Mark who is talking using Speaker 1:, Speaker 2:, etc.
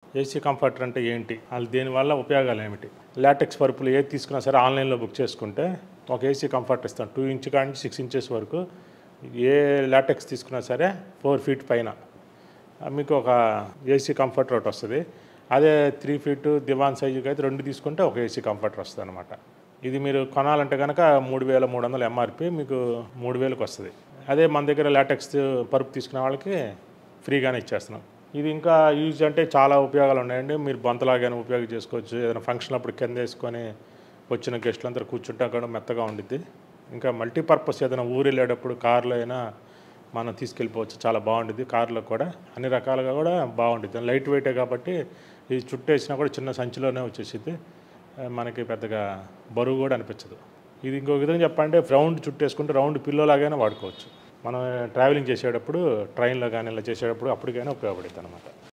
Speaker 1: AC comforter అంటే ఏంటి వాళ్ళు దీనివల్ల ఉపయోగాలు ఏమిటి లాటెక్స్ పరుపులు ఏది తీసుకున్నా సరే ఆన్లైన్లో బుక్ చేసుకుంటే ఒక ఏసీ కంఫర్ట్ ఇస్తాం టూ ఇంచ్ కాడి నుంచి సిక్స్ ఇంచెస్ వరకు ఏ లాటెక్స్ తీసుకున్నా సరే ఫోర్ ఫీట్ పైన ఆ, మీకు ఒక ఏసీ కంఫర్టర్ ఒకటి వస్తుంది అదే త్రీ ఫీట్ దివాన్ సైజుకి అయితే రెండు తీసుకుంటే ఒక ఏసీ కంఫర్టర్ వస్తుంది అనమాట ఇది మీరు కొనాలంటే కనుక మూడు వేల మూడు వందల ఎంఆర్పి మీకు మూడు వేలకు వస్తుంది అదే మన దగ్గర లాటెక్స్ పరుపు తీసుకునే వాళ్ళకి ఫ్రీగానే ఇచ్చేస్తున్నాం ఇది ఇంకా యూజ్ అంటే చాలా ఉపయోగాలు ఉన్నాయండి మీరు బొంతలాగానే ఉపయోగం చేసుకోవచ్చు ఏదైనా ఫంక్షన్ అప్పుడు కింద వేసుకొని వచ్చిన గెస్టులు అందరూ కూర్చుంటా కూడా మెత్తగా ఉండిద్ది ఇంకా మల్టీపర్పస్ ఏదైనా ఊరు వెళ్ళేటప్పుడు కార్లో అయినా మనం తీసుకెళ్ళిపోవచ్చు చాలా బాగుంటుంది కార్లో కూడా అన్ని రకాలుగా కూడా బాగుంటుంది లైట్ వెయిటే కాబట్టి ఇది చుట్టేసినా కూడా చిన్న సంచిలోనే వచ్చేసింది ఆ, మనకి పెద్దగా బరువు కూడా అనిపించదు ఇది ఇంకో విధంగా చెప్పాలంటే రౌండ్ చుట్టేసుకుంటే రౌండ్ పిల్లో లాగానే వాడుకోవచ్చు మనం ట్రావెలింగ్ చేసేటప్పుడు ట్రైన్లో కానీ ఇలా చేసేటప్పుడు అప్పటికైనా ఉపయోగపడుతుంది అనమాట